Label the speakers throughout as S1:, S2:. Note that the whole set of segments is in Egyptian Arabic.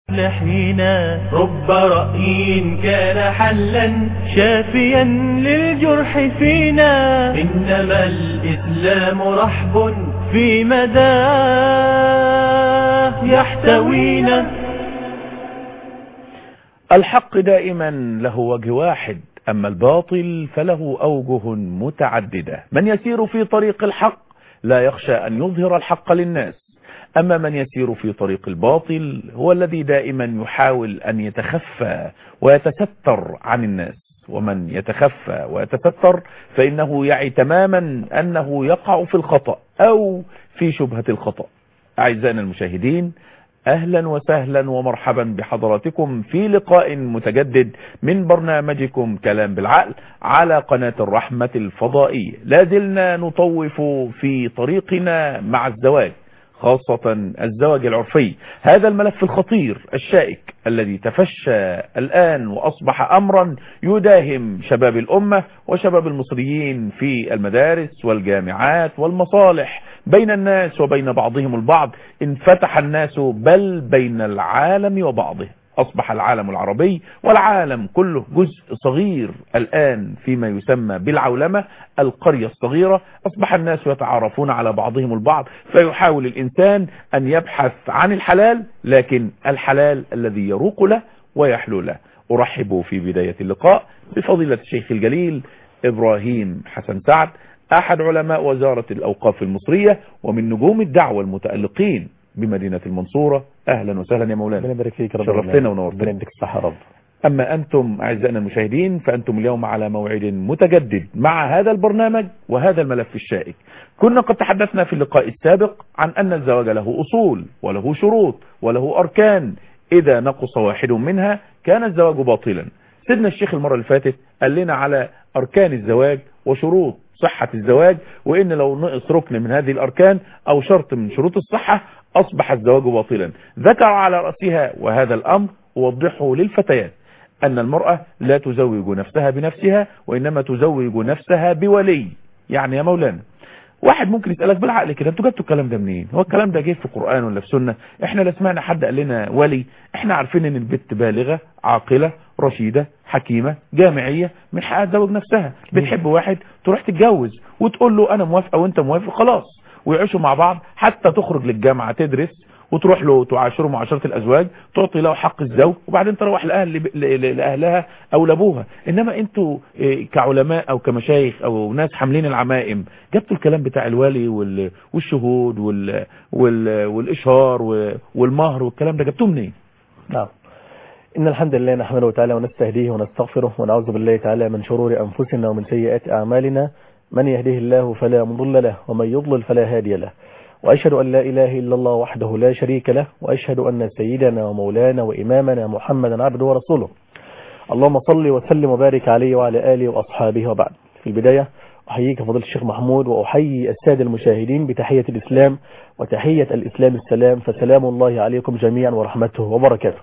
S1: لحينا رب رأي كان حلا شافيا للجرح فينا إنما الإسلام رحب في مداه يحتوينا
S2: الحق دائما له وجه واحد أما الباطل فله أوجه متعددة من يسير في طريق الحق لا يخشى أن يظهر الحق للناس أما من يسير في طريق الباطل هو الذي دائما يحاول أن يتخفى ويتستر عن الناس ومن يتخفى ويتستر فإنه يعي تماما أنه يقع في الخطأ أو في شبهة الخطأ أعزائنا المشاهدين أهلا وسهلا ومرحبا بحضراتكم في لقاء متجدد من برنامجكم كلام بالعقل على قناة الرحمة الفضائية لازلنا نطوف في طريقنا مع الزواج خاصة الزواج العرفي هذا الملف الخطير الشائك الذي تفشى الآن وأصبح أمرا يداهم شباب الأمة وشباب المصريين في المدارس والجامعات والمصالح بين الناس وبين بعضهم البعض انفتح الناس بل بين العالم وبعضه أصبح العالم العربي والعالم كله جزء صغير الآن فيما يسمى بالعولمة القرية الصغيرة أصبح الناس يتعارفون على بعضهم البعض فيحاول الإنسان أن يبحث عن الحلال لكن الحلال الذي يروق له ويحلو له أرحب في بداية اللقاء بفضيلة الشيخ الجليل إبراهيم حسن سعد أحد علماء وزارة الأوقاف المصرية ومن نجوم الدعوة المتألقين بمدينة المنصورة أهلا وسهلا يا مولانا
S3: ربنا يبارك فيك رب
S2: شرفتنا ونورتنا
S3: ربنا يديك الصحة يا رب
S2: أما أنتم أعزائنا المشاهدين فأنتم اليوم على موعد متجدد مع هذا البرنامج وهذا الملف الشائك كنا قد تحدثنا في اللقاء السابق عن أن الزواج له أصول وله شروط وله أركان إذا نقص واحد منها كان الزواج باطلا سيدنا الشيخ المرة اللي فاتت قال لنا على أركان الزواج وشروط صحة الزواج وإن لو نقص ركن من هذه الأركان أو شرط من شروط الصحة أصبح الزواج باطلا ذكر على رأسها وهذا الأمر وضحه للفتيات أن المرأة لا تزوج نفسها بنفسها وإنما تزوج نفسها بولي يعني يا مولانا واحد ممكن يسألك بالعقل كده انتوا جبتوا الكلام ده منين هو الكلام ده جه في القرآن ولا في سنة احنا لا سمعنا حد قال لنا ولي احنا عارفين ان البت بالغة عاقلة رشيدة حكيمة جامعية من حقها تزوج نفسها بتحب واحد تروح تتجوز وتقول له انا موافقة وانت موافق خلاص ويعيشوا مع بعض حتى تخرج للجامعة تدرس وتروح له تعاشره معاشرة الأزواج تعطي له حق الزوج وبعدين تروح لأهل لأهلها أو لأبوها إنما أنتوا كعلماء أو كمشايخ أو ناس حاملين العمائم جبتوا الكلام بتاع الوالي والشهود وال وال والإشهار والمهر والكلام ده جبتوه منين؟
S3: نعم إن الحمد لله نحمده تعالى ونستهديه ونستغفره ونعوذ بالله تعالى من شرور أنفسنا ومن سيئات أعمالنا من يهده الله فلا مضل له ومن يضلل فلا هادي له وأشهد أن لا إله إلا الله وحده لا شريك له وأشهد أن سيدنا ومولانا وإمامنا محمدا عبده ورسوله اللهم صل وسلم وبارك عليه وعلى آله وأصحابه وبعد في البداية أحييك فضيلة الشيخ محمود وأحيي السادة المشاهدين بتحية الإسلام وتحية الإسلام السلام فسلام الله عليكم جميعا ورحمته وبركاته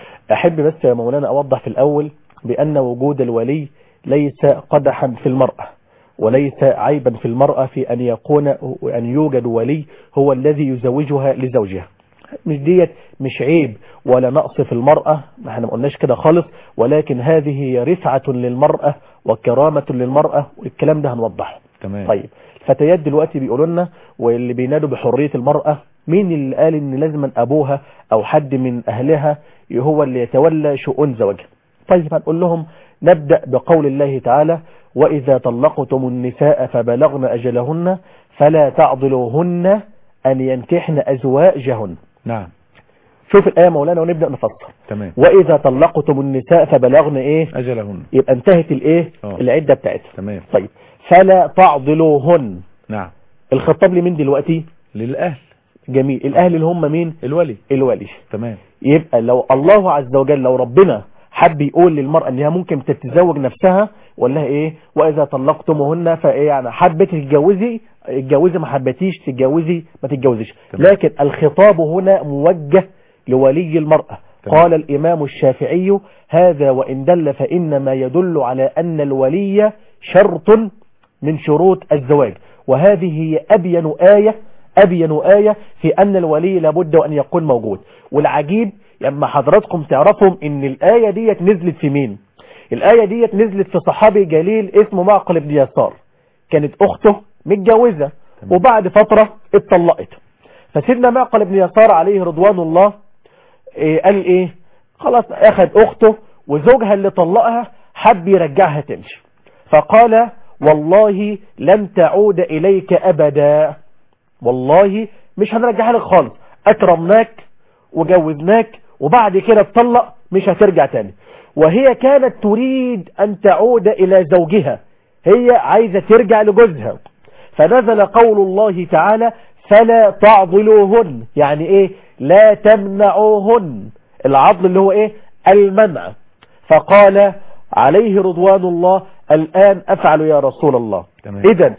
S3: أحب بس يا مولانا أوضح في الأول بأن وجود الولي ليس قدحا في المرأة وليس عيبا في المرأة في أن يكون أن يوجد ولي هو الذي يزوجها لزوجها مش ديت مش عيب ولا نقص في المرأة ما احنا ما قلناش كده خالص ولكن هذه هي رفعة للمرأة وكرامة للمرأة والكلام ده هنوضحه
S2: تمام
S3: طيب فتيات دلوقتي بيقولوا لنا واللي بينادوا بحرية المرأة مين اللي قال ان لازم ابوها او حد من اهلها هو اللي يتولى شؤون زوجها طيب هنقول لهم نبدأ بقول الله تعالى وإذا طلقتم النساء فبلغن أجلهن فلا تعضلوهن أن ينكحن أزواجهن
S2: نعم
S3: شوف الآية مولانا ونبدأ نفسر
S2: تمام
S3: وإذا طلقتم النساء فبلغن إيه
S2: أجلهن
S3: يبقى انتهت الإيه
S2: آه.
S3: العدة بتاعتها
S2: تمام
S3: طيب فلا تعضلوهن
S2: نعم
S3: الخطاب لمين دلوقتي
S2: للأهل
S3: جميل الأهل اللي هم مين
S2: الولي
S3: الولي
S2: تمام
S3: يبقى لو الله عز وجل لو ربنا حب يقول للمرأة انها ممكن تتزوج نفسها ولا ايه واذا طلقتموهن فايه يعني حبت تتجوزي اتجوزي ما حبتيش تتجوزي ما تتجوزيش
S2: تمام.
S3: لكن الخطاب هنا موجه لولي المرأة
S2: تمام.
S3: قال الامام الشافعي هذا وان دل فانما يدل على ان الولي شرط من شروط الزواج وهذه هي ابين آية أبين آية في أن الولي لابد أن يكون موجود والعجيب لما حضراتكم تعرفوا ان الآية ديت نزلت في مين الآية ديت نزلت في صحابي جليل اسمه معقل بن يسار كانت اخته متجوزة وبعد فترة اتطلقت فسيدنا معقل بن يسار عليه رضوان الله إيه قال ايه خلاص اخذ اخته وزوجها اللي طلقها حب يرجعها تمشي فقال والله لن تعود اليك ابدا والله مش هنرجعها لك خالص اكرمناك وجوزناك وبعد كده تطلق مش هترجع تاني وهي كانت تريد ان تعود الى زوجها هي عايزة ترجع لجوزها فنزل قول الله تعالى فلا تعضلوهن يعني ايه لا تمنعوهن العضل اللي هو ايه المنع فقال عليه رضوان الله الآن أفعل يا رسول الله
S2: تمام.
S3: إذا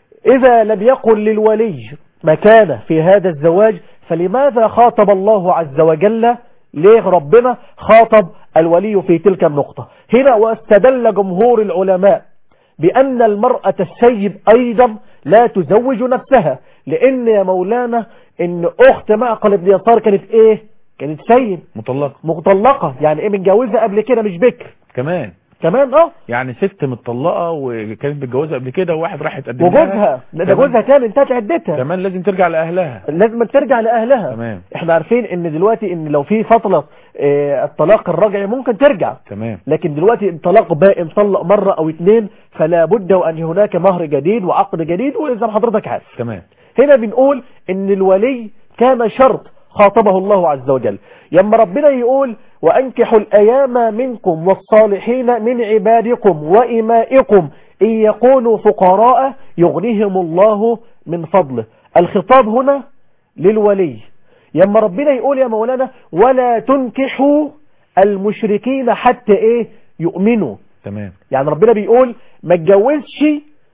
S3: إذا لم يكن للولي مكانة في هذا الزواج فلماذا خاطب الله عز وجل ليه ربنا خاطب الولي في تلك النقطة هنا واستدل جمهور العلماء بأن المرأة السيب أيضا لا تزوج نفسها لأن يا مولانا إن أخت معقل بن يسار كانت إيه كانت سيب
S2: مطلقة
S3: مطلقة يعني إيه متجوزة قبل كده مش بكر
S2: كمان
S3: كمان اه
S2: يعني ست متطلقة وكانت متجوزة قبل كده وواحد راح يتقدم لها.
S3: وجوزها لا ده
S2: كمان-
S3: جوزها كان انتهت عدتها
S2: كمان لازم ترجع لأهلها
S3: لازم ترجع لأهلها
S2: تمام
S3: احنا عارفين ان دلوقتي ان لو في فترة اه الطلاق الرجعي ممكن ترجع
S2: تمام
S3: لكن دلوقتي الطلاق بائن طلق مرة او اتنين فلا بد وان هناك مهر جديد وعقد جديد وزي ما حضرتك عارف
S2: تمام
S3: هنا بنقول ان الولي كان شرط خاطبه الله عز وجل يما ربنا يقول وأنكحوا الأيام منكم والصالحين من عبادكم وإمائكم إن يكونوا فقراء يغنيهم الله من فضله الخطاب هنا للولي يما ربنا يقول يا مولانا ولا تنكحوا المشركين حتى ايه يؤمنوا
S2: تمام
S3: يعني ربنا بيقول ما تجوزش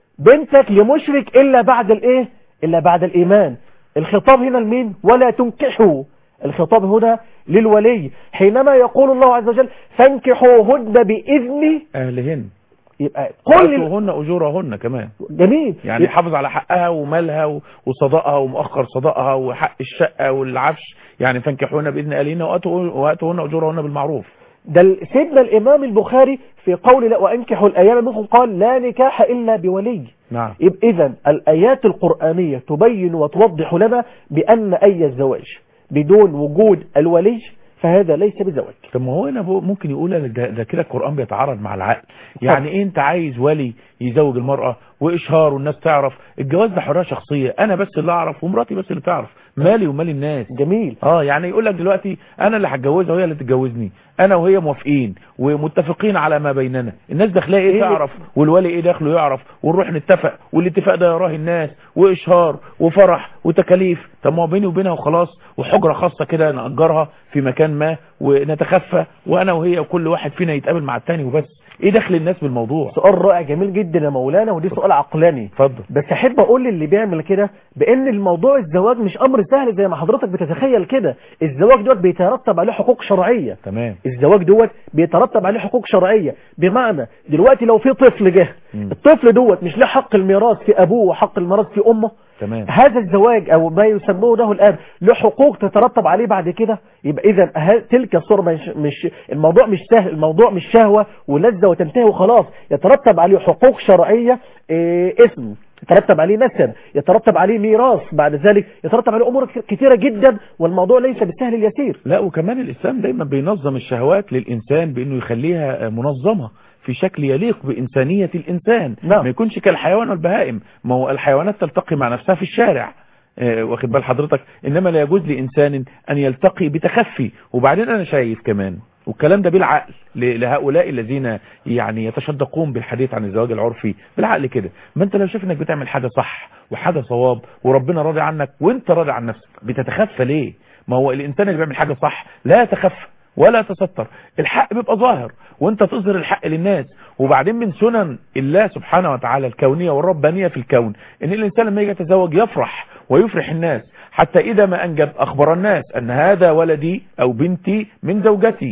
S3: بنتك لمشرك الا بعد الايه الا بعد الايمان الخطاب هنا لمين ولا تنكحوا الخطاب هنا للولي حينما يقول الله عز وجل فانكحوهن باذن
S2: أهلهن
S3: يبقى كل ال-
S2: وآتوهن أجورهن كمان
S3: جميل
S2: يعني
S3: يبقى
S2: يحافظ على حقها ومالها و- وصداقها ومؤخر صداقها وحق الشقة والعفش يعني فانكحوهن بإذن أهلهن وآتوا- وآتوهن أجورهن بالمعروف
S3: ده ال- سيدنا الامام البخاري في قول لا وانكحوا الايام منكم قال لا نكاح الا بولي
S2: نعم
S3: يبقى اذا الايات القرآنية تبين وتوضح لنا بان اي الزواج بدون وجود الولي فهذا ليس بزواج
S2: طب ما هو هنا بو- ممكن يقول ده, ده كده القرآن بيتعارض مع العقل يعني ايه انت عايز ولي يزوج المرأة واشهار والناس تعرف الجواز ده حرية شخصية انا بس اللي اعرف ومراتي بس اللي تعرف مالي ومال الناس
S3: جميل
S2: اه يعني يقول لك دلوقتي انا اللي هتجوزها وهي اللي تتجوزني انا وهي موافقين ومتفقين على ما بيننا الناس داخلها ايه
S3: إيه؟
S2: تعرف والولي ايه داخله يعرف ونروح نتفق والاتفاق ده يراه الناس واشهار وفرح وتكاليف طب ما هو بيني وبينها وخلاص وحجرة خاصة كده نأجرها في مكان ما ونتخفى وانا وهي وكل واحد فينا يتقابل مع التاني وبس ايه دخل الناس بالموضوع
S3: سؤال رائع جميل جدا يا مولانا ودي سؤال عقلاني
S2: اتفضل
S3: بس احب اقول للي بيعمل كده بان الموضوع الزواج مش امر سهل زي ما حضرتك بتتخيل كده الزواج دوت بيترتب عليه حقوق شرعية
S2: تمام
S3: الزواج دوت بيترتب عليه حقوق شرعية بمعنى دلوقتي لو في طفل جه
S2: مم.
S3: الطفل دوت مش له حق الميراث في ابوه وحق الميراث في امه
S2: تمام
S3: هذا الزواج او ما يسمونه الان له حقوق تترتب عليه بعد كده يبقى اذا ه- تلك الصورة مش, مش الموضوع مش سهل الموضوع مش شهوة ولذة وتنتهي وخلاص يترتب عليه حقوق شرعية إيه اسم يترتب عليه نسب يترتب عليه ميراث بعد ذلك يترتب عليه امور كثيرة جدا والموضوع ليس بالسهل اليسير
S2: لا وكمان الإسلام دايما بينظم الشهوات للإنسان بأنه يخليها منظمة في شكل يليق بإنسانية الإنسان
S3: نعم.
S2: ما يكونش كالحيوان والبهائم ما هو الحيوانات تلتقي مع نفسها في الشارع آه، واخد بال حضرتك إنما لا يجوز لإنسان أن يلتقي بتخفي وبعدين أنا شايف كمان والكلام ده بالعقل ل- لهؤلاء الذين يعني يتشدقون بالحديث عن الزواج العرفي بالعقل كده ما انت لو شايف انك بتعمل حاجة صح وحاجة صواب وربنا راضي عنك وانت راضي عن نفسك بتتخفى ليه ما هو الانسان اللي بيعمل حاجة صح لا يتخفى ولا يتستر الحق بيبقى ظاهر وانت تظهر الحق للناس وبعدين من سنن الله سبحانه وتعالى الكونية والربانية في الكون ان الانسان لما يجي يتزوج يفرح ويفرح الناس حتى اذا ما انجب اخبر الناس ان هذا ولدي او بنتي من زوجتي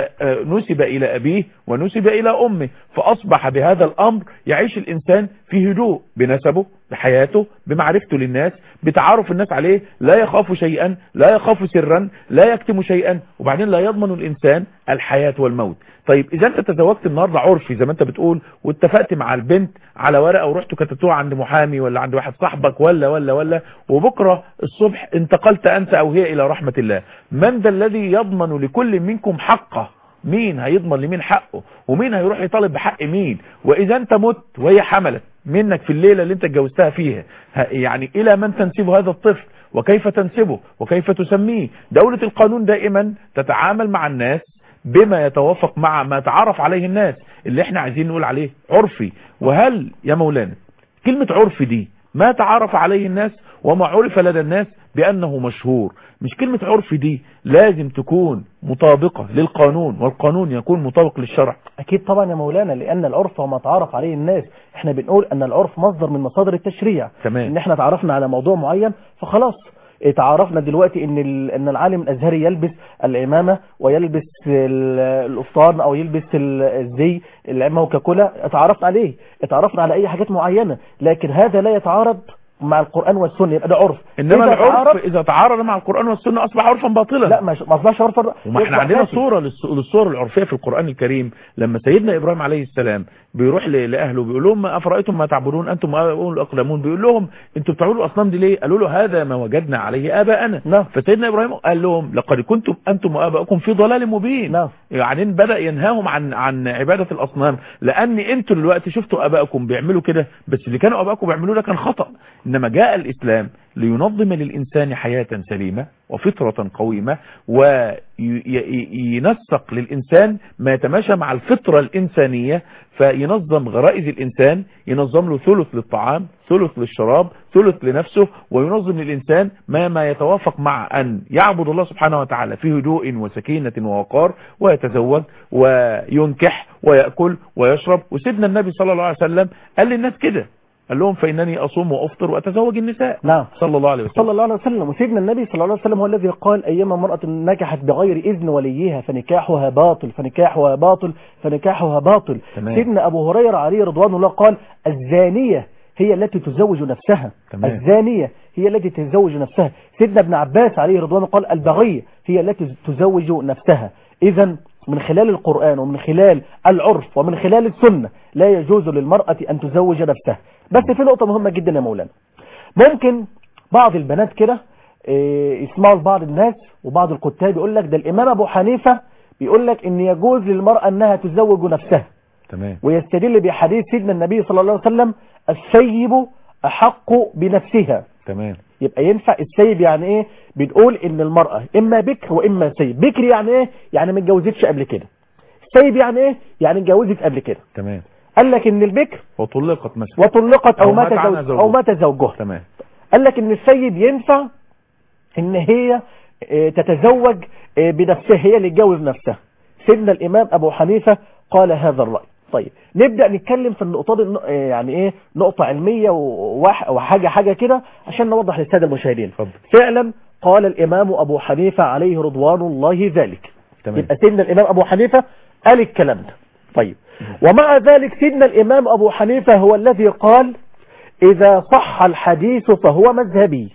S2: فنسب الى ابيه ونسب الى امه فاصبح بهذا الامر يعيش الانسان في هدوء بنسبه بحياته بمعرفته للناس بتعارف الناس عليه لا يخاف شيئا لا يخاف سرا لا يكتم شيئا وبعدين لا يضمن الإنسان الحياة والموت طيب إذا أنت تزوجت النهاردة عرفي زي ما أنت بتقول واتفقت مع البنت على ورقة ورحتوا كتبتوها عند محامي ولا عند واحد صاحبك ولا ولا ولا وبكرة الصبح انتقلت أنت أو هي إلى رحمة الله من ذا الذي يضمن لكل منكم حقه مين هيضمن لمين حقه ومين هيروح يطالب بحق مين واذا انت مت وهي حملت منك في الليلة اللي انت اتجوزتها فيها يعني الى من تنسب هذا الطفل وكيف تنسبه وكيف تسميه دولة القانون دائما تتعامل مع الناس بما يتوافق مع ما تعرف عليه الناس اللي احنا عايزين نقول عليه عرفي وهل يا مولانا كلمة عرفي دي ما تعرف عليه الناس وما عرف لدى الناس بأنه مشهور مش كلمة عرف دي لازم تكون مطابقة للقانون والقانون يكون مطابق للشرع
S3: أكيد طبعا يا مولانا لأن العرف هو ما تعرف عليه الناس احنا بنقول أن العرف مصدر من مصادر التشريع
S2: تمام.
S3: إن احنا تعرفنا على موضوع معين فخلاص تعرفنا دلوقتي ان ان العالم الازهري يلبس العمامه ويلبس القفطان او يلبس الزي العمامه وكاكولا اتعرفنا عليه اتعرفنا على اي حاجات معينه لكن هذا لا يتعارض مع القرآن والسنة يبقى ده عرف
S2: انما
S3: إذا
S2: العرف
S3: تعارض-
S2: اذا تعارض مع القرآن والسنة اصبح عرفا باطلا
S3: لا ما ما اصبحش عرف
S2: وما احنا
S3: يصبح
S2: عندنا
S3: فاسد.
S2: صورة للص- للصور العرفية في القرآن الكريم لما سيدنا إبراهيم عليه السلام بيروح ل- لأهله بيقول لهم ما أفرأيتم ما تعبدون أنتم وآباؤكم الأقدمون بيقول لهم أنتم بتعبدوا الأصنام دي ليه قالوا له هذا ما وجدنا عليه آباءنا
S3: نعم.
S2: فسيدنا إبراهيم قال لهم لقد كنتم أنتم وآباؤكم في ضلال مبين
S3: نعم.
S2: يعني بدأ ينهاهم عن عن عبادة الأصنام لأن أنتوا دلوقتي شفتوا آبائكم بيعملوا كده بس اللي كانوا آبائكم بيعملوه ده كان خطأ إنما جاء الإسلام لينظم للإنسان حياة سليمة وفطرة قويمة وينسق للإنسان ما يتماشى مع الفطرة الإنسانية فينظم غرائز الإنسان ينظم له ثلث للطعام ثلث للشراب ثلث لنفسه وينظم للإنسان ما ما يتوافق مع أن يعبد الله سبحانه وتعالى في هدوء وسكينة ووقار ويتزوج وينكح ويأكل ويشرب وسيدنا النبي صلى الله عليه وسلم قال للناس كده قال لهم فإنني أصوم وأفطر وأتزوج النساء
S3: نعم
S2: صلى الله عليه وسلم
S3: صلى الله عليه وسلم وسيدنا النبي صلى الله عليه وسلم هو الذي قال أيما امرأة نكحت بغير إذن وليها فنكاحها باطل فنكاحها باطل فنكاحها باطل
S2: تمام.
S3: سيدنا أبو هريرة عليه رضوان الله قال الزانية هي التي تزوج نفسها
S2: تمام.
S3: الزانية هي التي تزوج نفسها سيدنا ابن عباس عليه رضوان الله قال البغية هي التي تزوج نفسها إذا من خلال القرآن ومن خلال العرف ومن خلال السنة لا يجوز للمرأة أن تزوج نفسها بس في نقطة مهمة جدا يا مولانا ممكن بعض البنات كده إيه، يسمعوا لبعض الناس وبعض الكتاب يقول لك ده الإمام أبو حنيفة بيقول لك إن يجوز للمرأة أنها تزوج نفسها
S2: تمام
S3: ويستدل بحديث سيدنا النبي صلى الله عليه وسلم السيب أحق بنفسها
S2: تمام
S3: يبقى ينفع السيب يعني ايه بنقول ان المرأة اما بكر واما سيب بكر يعني ايه يعني ما اتجوزتش قبل كده سيب يعني ايه يعني اتجوزت قبل كده
S2: تمام
S3: قال لك ان البكر
S2: وطلقت مثلا
S3: وطلقت او,
S2: أو
S3: مات
S2: مات عنها
S3: زوج او
S2: زوجها.
S3: مات زوجها
S2: تمام
S3: قال لك ان السيد ينفع ان هي آه، تتزوج آه، بنفسها هي اللي تجوز نفسها سيدنا الامام ابو حنيفة قال هذا الرأي طيب نبدأ نتكلم في النقطة دي النق- آه، يعني ايه نقطة علمية ووح- وحاجة حاجة كده عشان نوضح للسادة المشاهدين
S2: اتفضل
S3: فعلا قال الامام ابو حنيفة عليه رضوان الله ذلك
S2: تمام
S3: يبقى سيدنا الامام ابو حنيفة قال الكلام ده طيب ومع ذلك سيدنا الامام ابو حنيفة هو الذي قال اذا صح الحديث فهو مذهبي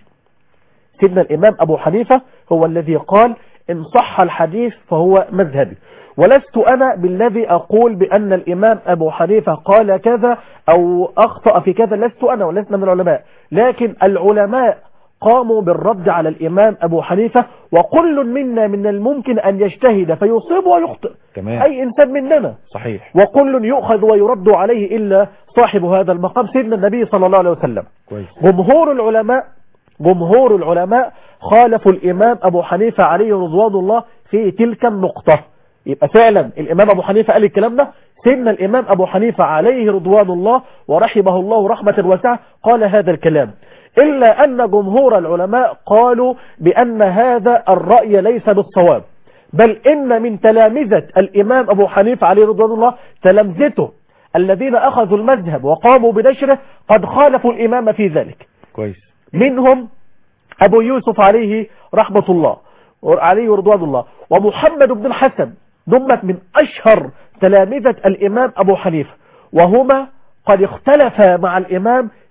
S3: سيدنا الامام ابو حنيفة هو الذي قال ان صح الحديث فهو مذهبي ولست انا بالذي اقول بان الامام ابو حنيفة قال كذا او اخطأ في كذا لست انا ولسنا من العلماء لكن العلماء قاموا بالرد على الامام ابو حنيفة وكل منا من الممكن ان يجتهد فيصيب ويخطئ
S2: تمام
S3: اي انسان مننا
S2: صحيح
S3: وكل يؤخذ ويرد عليه إلا صاحب هذا المقام سيدنا النبي صلى الله عليه وسلم
S2: كويس
S3: جمهور العلماء جمهور العلماء خالفوا الإمام أبو حنيفة عليه رضوان الله في تلك النقطة يبقى فعلا الإمام أبو حنيفة قال الكلام ده سيدنا الإمام أبو حنيفة عليه رضوان الله ورحمه الله رحمة واسعة قال هذا الكلام إلا أن جمهور العلماء قالوا بأن هذا الرأي ليس بالصواب بل إن من تلامذة الإمام أبو حنيفة عليه رضوان الله تلامذته الذين أخذوا المذهب وقاموا بنشره قد خالفوا الإمام في ذلك
S2: كويس
S3: منهم أبو يوسف عليه رحمة الله عليه رضوان الله ومحمد بن الحسن دمت من أشهر تلامذة الإمام أبو حنيفة وهما قد اختلفا مع الإمام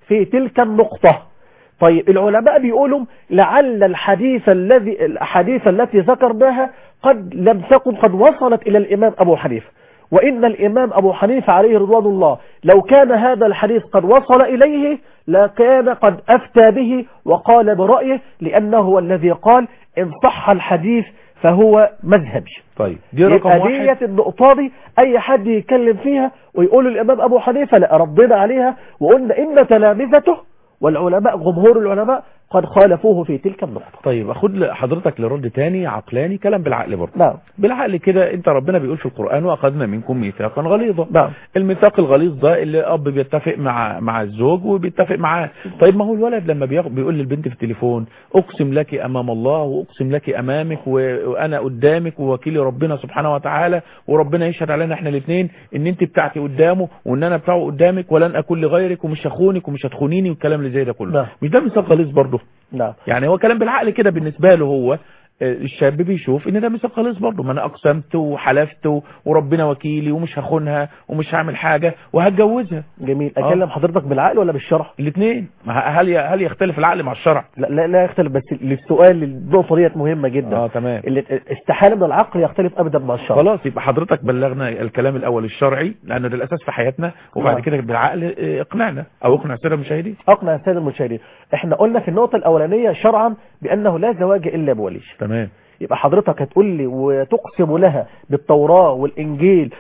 S3: في تلك النقطة طيب العلماء بيقولوا لعل الحديث الذي الأحاديث التي ذكرناها قد لم تكن قد وصلت إلى الإمام أبو حنيفة وإن الإمام أبو حنيفة عليه رضوان الله لو كان هذا الحديث قد وصل إليه لكان قد أفتى به وقال برأيه لأنه هو الذي قال إن صح الحديث فهو مذهبي
S2: طيب دي رقم
S3: يبقى
S2: واحد
S3: ديت النقطة دي أي حد يتكلم فيها ويقول الإمام أبو حنيفة لا ردنا عليها وقلنا إن تلامذته والعلماء جمهور العلماء قد خالفوه في تلك النقطة
S2: طيب اخد حضرتك لرد تاني عقلاني كلام بالعقل برضه
S3: نعم
S2: بالعقل كده انت ربنا بيقول في القرآن واخذنا منكم ميثاقا غليظا
S3: نعم
S2: الميثاق الغليظ ده اللي الاب بيتفق مع مع الزوج وبيتفق معاه طيب ما هو الولد لما بياخ- بيقول للبنت في التليفون اقسم لك امام الله واقسم لك امامك و- وانا قدامك ووكيل ربنا سبحانه وتعالى وربنا يشهد علينا احنا الاثنين ان انت بتاعتي قدامه وان انا بتاعه قدامك ولن اكون لغيرك ومش هخونك ومش هتخونيني والكلام اللي زي ده كله
S3: نعم.
S2: مش ده ميثاق غليظ برضه
S3: نعم
S2: يعني هو كلام بالعقل كده بالنسبة له هو آه، الشاب بيشوف ان ده ميثاق خالص برضه ما انا اقسمت وحلفت و- وربنا وكيلي ومش هخونها ومش هعمل حاجة وهتجوزها
S3: جميل
S2: آه.
S3: اكلم حضرتك بالعقل ولا بالشرع
S2: الاثنين هل ي- هل يختلف العقل مع الشرع
S3: لا لا, لا يختلف بس السؤال النقطة ديت مهمة جدا
S2: اه تمام
S3: اللي استحالة من العقل يختلف ابدا مع الشرع
S2: خلاص يبقى حضرتك بلغنا الكلام الاول الشرعي لانه ده الاساس في حياتنا وبعد
S3: نعم.
S2: كده بالعقل آه، اقنعنا او اقنع سير المشاهدين
S3: اقنع الساده المشاهدين احنا قلنا في النقطة الاولانية شرعا بانه لا زواج الا بولي
S2: تمام
S3: يبقى حضرتك هتقول لي وتقسم لها بالتوراة والإنجيل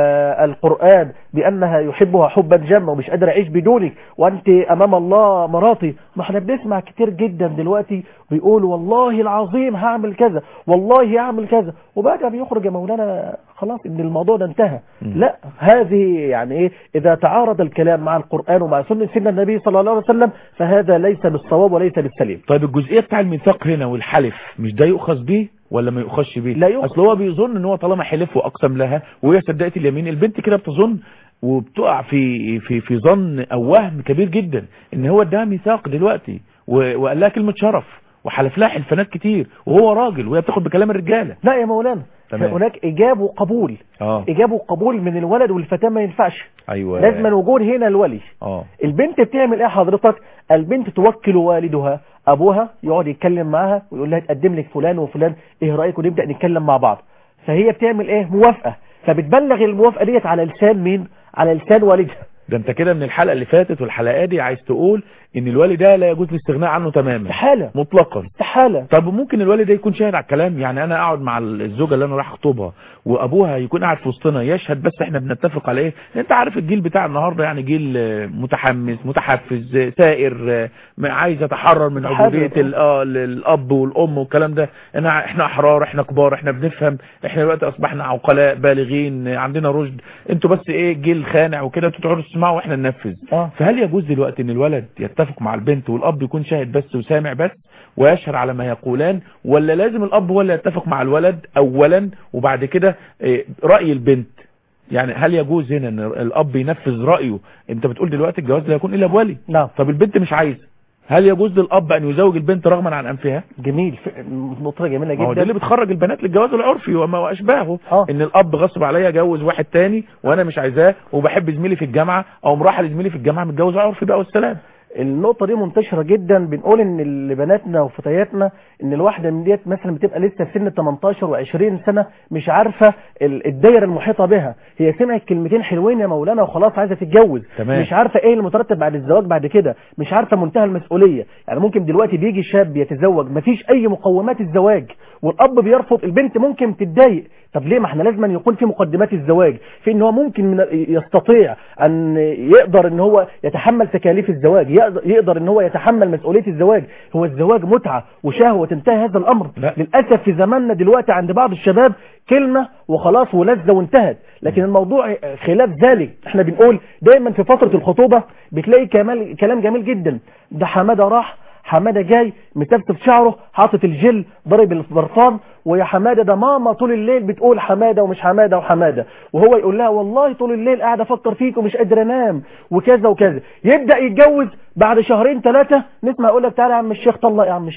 S3: والقرآن بأنها يحبها حبا جما ومش قادر أعيش بدونك وأنت أمام الله مراتي ما احنا بنسمع كتير جدا دلوقتي بيقول والله العظيم هعمل كذا والله هعمل كذا وبعد ما بيخرج يا مولانا خلاص ان الموضوع ده انتهى
S2: مم.
S3: لا هذه يعني ايه اذا تعارض الكلام مع القرآن ومع سنة سنة النبي صلى الله عليه وسلم فهذا ليس بالصواب وليس بالسليم
S2: طيب الجزئية بتاع الميثاق هنا والحلف مش ده يؤخذ بيه ولا ما يؤخذش بيه
S3: لا يؤخذ.
S2: اصل هو بيظن ان هو طالما حلف واقسم لها وهي صدقت اليمين البنت كده بتظن وبتقع في في في ظن او وهم كبير جدا ان هو ده ميثاق دلوقتي و- وقال لها كلمة شرف وحلف لها حلفانات كتير وهو راجل وهي بتاخد بكلام الرجالة
S3: لا يا مولانا
S2: تمام.
S3: هناك إجاب وقبول
S2: اه
S3: إجاب وقبول من الولد والفتاة ما ينفعش
S2: ايوه
S3: لازم وجود هنا الولي
S2: اه
S3: البنت بتعمل ايه حضرتك البنت توكل والدها ابوها يقعد يتكلم معاها ويقول لها تقدم لك فلان وفلان ايه رايك ونبدا نتكلم مع بعض فهي بتعمل ايه موافقه فبتبلغ الموافقه ديت على لسان مين على لسان والدها
S2: ده انت كده من الحلقة اللي فاتت والحلقات دي عايز تقول ان الوالد ده لا يجوز الاستغناء عنه تماما
S3: استحاله
S2: مطلقا
S3: استحاله
S2: طب ممكن الوالد ده يكون شاهد على الكلام يعني انا اقعد مع الزوجه اللي انا رايح اخطبها وابوها يكون قاعد في وسطنا يشهد بس احنا بنتفق على ايه انت عارف الجيل بتاع النهارده يعني جيل آه، متحمس متحفز آه، سائر آه، ما عايز يتحرر من
S3: متحرر.
S2: عبوديه ال- اه الاب والام والكلام ده انا احنا احرار احنا كبار احنا بنفهم احنا دلوقتي اصبحنا عقلاء بالغين آه، عندنا رشد انتوا بس ايه جيل خانع وكده انتوا تقعدوا تسمعوا واحنا ننفذ
S3: اه
S2: فهل يجوز دلوقتي ان الولد يتفق مع البنت والاب يكون شاهد بس وسامع بس ويشهد على ما يقولان ولا لازم الاب هو اللي يتفق مع الولد اولا وبعد كده إيه، راي البنت يعني هل يجوز هنا ان الاب ينفذ رايه انت بتقول دلوقتي الجواز لا يكون الا بولي
S3: نعم
S2: طب البنت مش عايزه هل يجوز للاب ان يزوج البنت رغما عن انفها
S3: جميل ف- نقطه جميله
S2: ما هو ده اللي
S3: جدا
S2: بتخرج البنات للجواز العرفي وما واشباهه
S3: اه
S2: ان الاب غصب عليا جوز واحد تاني وانا مش عايزاه وبحب زميلي في الجامعه او مراح لزميلي في الجامعه متجوز عرفي بقى والسلام
S3: النقطة دي منتشرة جدا بنقول ان لبناتنا وفتياتنا ان الواحدة من ديت مثلا بتبقى لسه في سن 18 و20 سنة مش عارفة ال- الدايرة المحيطة بها هي سمعت كلمتين حلوين يا مولانا وخلاص عايزة تتجوز
S2: تمام.
S3: مش عارفة ايه المترتب بعد الزواج بعد كده مش عارفة منتهى المسؤولية يعني ممكن دلوقتي بيجي شاب يتزوج مفيش اي مقومات الزواج والاب بيرفض البنت ممكن تتضايق طب ليه ما احنا لازم أن يكون في مقدمات الزواج في ان هو ممكن من يستطيع ان يقدر ان هو يتحمل تكاليف الزواج يقدر, يقدر ان هو يتحمل مسؤولية الزواج هو الزواج متعة وشهوة وتنتهي هذا الامر
S2: لا.
S3: للاسف في زماننا دلوقتي عند بعض الشباب كلمة وخلاص ولذة وانتهت لكن الموضوع خلاف ذلك احنا بنقول دايما في فترة الخطوبة بتلاقي كمال كلام جميل جدا ده حمادة راح حمادة جاي متفتف شعره حاطط الجل ضرب البرفان ويا حمادة ده ماما طول الليل بتقول حمادة ومش حمادة وحمادة وهو يقول لها والله طول الليل قاعد افكر فيك ومش قادر انام وكذا وكذا يبدأ يتجوز بعد شهرين ثلاثة نسمع يقول لك تعالى يا عم الشيخ طلق يا عم الشيخ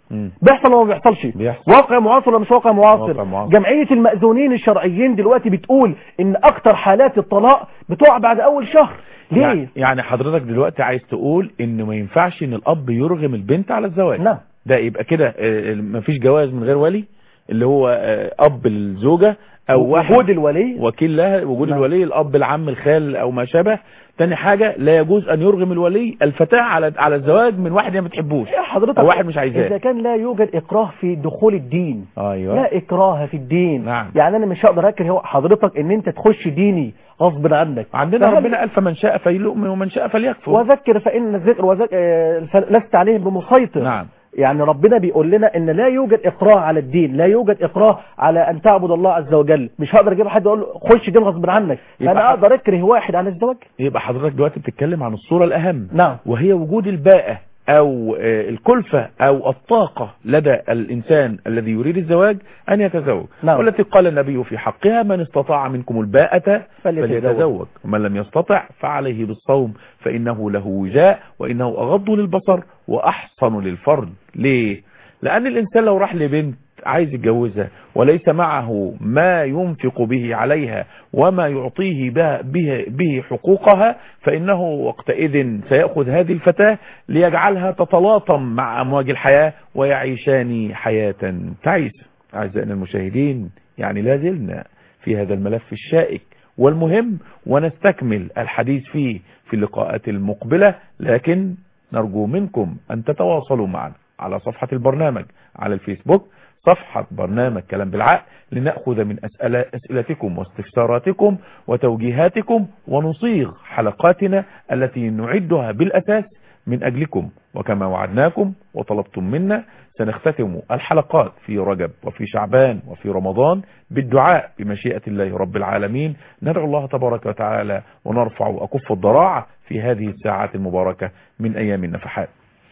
S2: مم.
S3: بيحصل ولا ما بيحصلش
S2: بيحصل.
S3: واقع معاصر ولا مش واقع معاصر
S2: واقع معاصر.
S3: جمعية المأذونين الشرعيين دلوقتي بتقول ان اكتر حالات الطلاق بتقع بعد اول شهر ليه
S2: يعني, يعني حضرتك دلوقتي عايز تقول ان ما ينفعش ان الاب يرغم البنت على الزواج
S3: نعم.
S2: ده يبقى كده آه، مفيش جواز من غير ولي اللي هو آه، اب الزوجة او واحد
S3: وجود الولي
S2: وكيل لها وجود
S3: نعم.
S2: الولي الاب العم الخال او ما شابه تاني حاجة لا يجوز ان يرغم الولي الفتاة على على الزواج من واحد هي ما بتحبوش
S3: يا حضرتك
S2: أو واحد مش عايزاه.
S3: اذا كان لا يوجد اكراه في دخول الدين
S2: ايوه
S3: لا اكراه في الدين
S2: نعم.
S3: يعني انا مش هقدر اكره حضرتك ان انت تخش ديني غصب عنك
S2: عندنا
S3: فهل-
S2: ربنا قال فمن شاء فليؤمن ومن شاء فليكفر
S3: وذكر فان الذكر وذكر آه، لست عليهم بمسيطر
S2: نعم
S3: يعني ربنا بيقول لنا ان لا يوجد اكراه على الدين لا يوجد اكراه على ان تعبد الله عز وجل مش هقدر اجيب حد اقول له خش دين غصب عنك
S2: يبقى
S3: فانا
S2: ح-
S3: اقدر اكره واحد على الزواج
S2: يبقى حضرتك دلوقتي بتتكلم عن الصورة الأهم
S3: نعم
S2: وهي وجود الباءة أو آه، الكلفة أو الطاقة لدى الإنسان الذي يريد الزواج أن يتزوج
S3: نعم.
S2: والتي قال النبي في حقها من استطاع منكم الباءة
S3: فليتزوج.
S2: فليتزوج ومن لم يستطع فعليه بالصوم فإنه له وجاء وإنه أغض للبصر وأحصن للفرج ليه؟ لأن الإنسان لو راح لبنت عايز يتجوزها وليس معه ما ينفق به عليها وما يعطيه به, به, به حقوقها فإنه وقتئذ سيأخذ هذه الفتاة ليجعلها تتلاطم مع أمواج الحياة ويعيشان حياة تعيسة أعزائنا المشاهدين يعني لا زلنا في هذا الملف الشائك والمهم ونستكمل الحديث فيه في اللقاءات المقبلة لكن نرجو منكم أن تتواصلوا معنا على صفحة البرنامج على الفيسبوك صفحة برنامج كلام بالعقل لنأخذ من أسئلة أسئلتكم واستفساراتكم وتوجيهاتكم ونصيغ حلقاتنا التي نعدها بالأساس من أجلكم وكما وعدناكم وطلبتم منا سنختتم الحلقات في رجب وفي شعبان وفي رمضان بالدعاء بمشيئة الله رب العالمين ندعو الله تبارك وتعالى ونرفع أكف الضراعة في هذه الساعات المباركة من أيام النفحات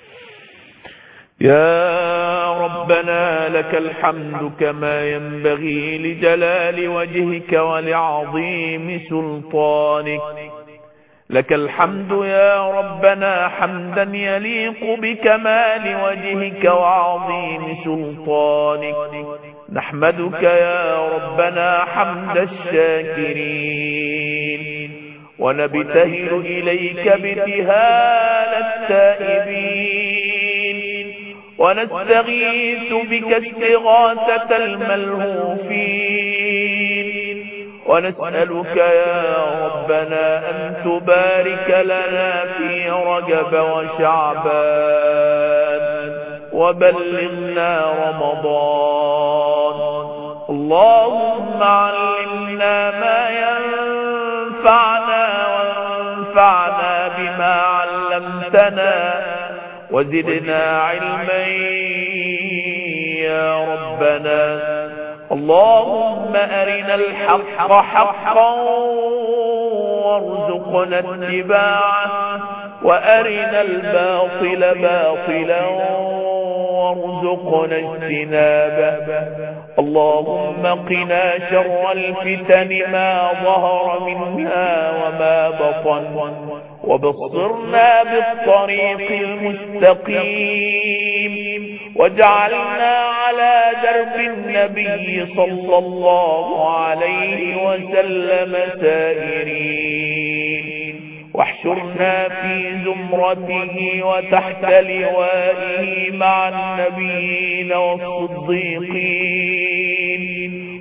S2: يا ربنا لك الحمد كما ينبغي لجلال وجهك ولعظيم سلطانك لك الحمد يا ربنا حمدا يليق بكمال وجهك وعظيم سلطانك نحمدك يا ربنا حمد الشاكرين ونبتهل إليك ابتهال التائبين ونستغيث بك استغاثة الملهوفين ونسألك يا ربنا أن تبارك لنا في رجب وشعبان وبلغنا رمضان اللهم علمنا ما ينفعنا وانفعنا بما علمتنا وزدنا علما يا ربنا اللهم أرنا الحق حقا وارزقنا اتباعه وأرنا الباطل باطلا وارزقنا اجتنابه اللهم قنا شر الفتن ما ظهر منها وما بطن وبصرنا بالطريق المستقيم واجعلنا على درب النبي صلى الله عليه وسلم سائرين واحشرنا في زمرته وتحت لوائه مع النبيين والصديقين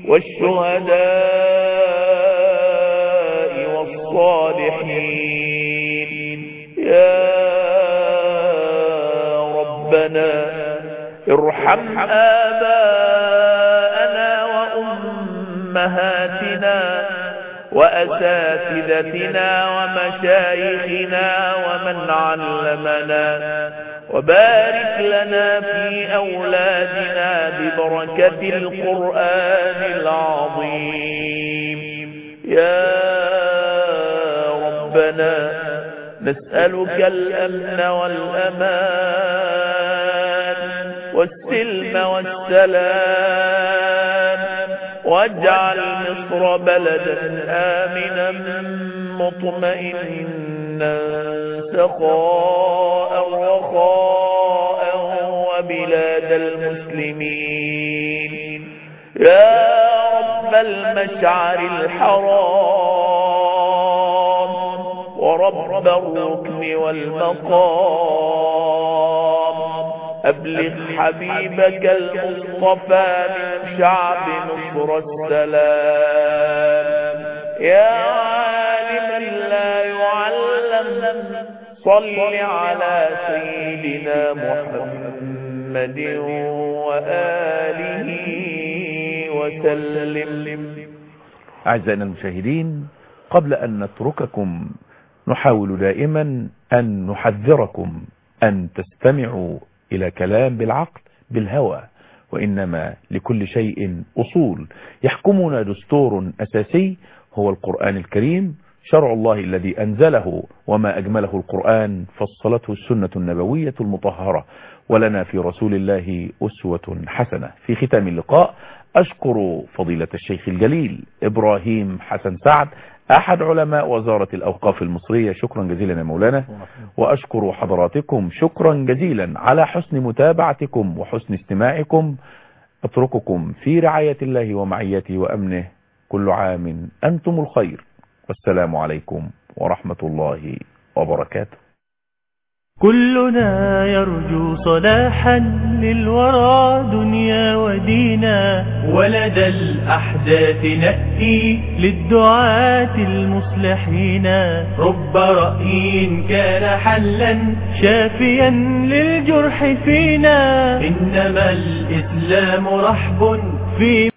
S2: والشهداء والصالحين يا ربنا ارحم آباءنا وأمهاتنا وأساتذتنا ومشايخنا ومن علمنا وبارك لنا في أولادنا ببركة القرآن العظيم يا ربنا نسألك الأمن والأمان والسلم والسلام واجعل مصر بلدا آمنا مطمئنا سخاء رخاء وبلاد المسلمين يا رب المشعر الحرام ورب الركن والمقام أبلغ حبيبك المصطفى من شعب نصر السلام يا عالما لا يعلم صل على سيدنا محمد وآله وسلم أعزائنا المشاهدين قبل أن نترككم نحاول دائما أن نحذركم أن تستمعوا إلى كلام بالعقل بالهوى وإنما لكل شيء أصول يحكمنا دستور أساسي هو القرآن الكريم شرع الله الذي أنزله وما أجمله القرآن فصلته السنة النبوية المطهرة ولنا في رسول الله أسوة حسنة في ختام اللقاء أشكر فضيلة الشيخ الجليل إبراهيم حسن سعد أحد علماء وزارة الأوقاف المصرية شكرا جزيلا يا مولانا وأشكر حضراتكم شكرا جزيلا على حسن متابعتكم وحسن استماعكم أترككم في رعاية الله ومعيته وأمنه كل عام أنتم الخير والسلام عليكم ورحمة الله وبركاته
S1: كلنا يرجو صلاحا للورى دنيا ودينا ولدى الأحداث نأتي للدعاة المصلحين رب رأي كان حلا شافيا للجرح فينا إنما الإسلام رحب في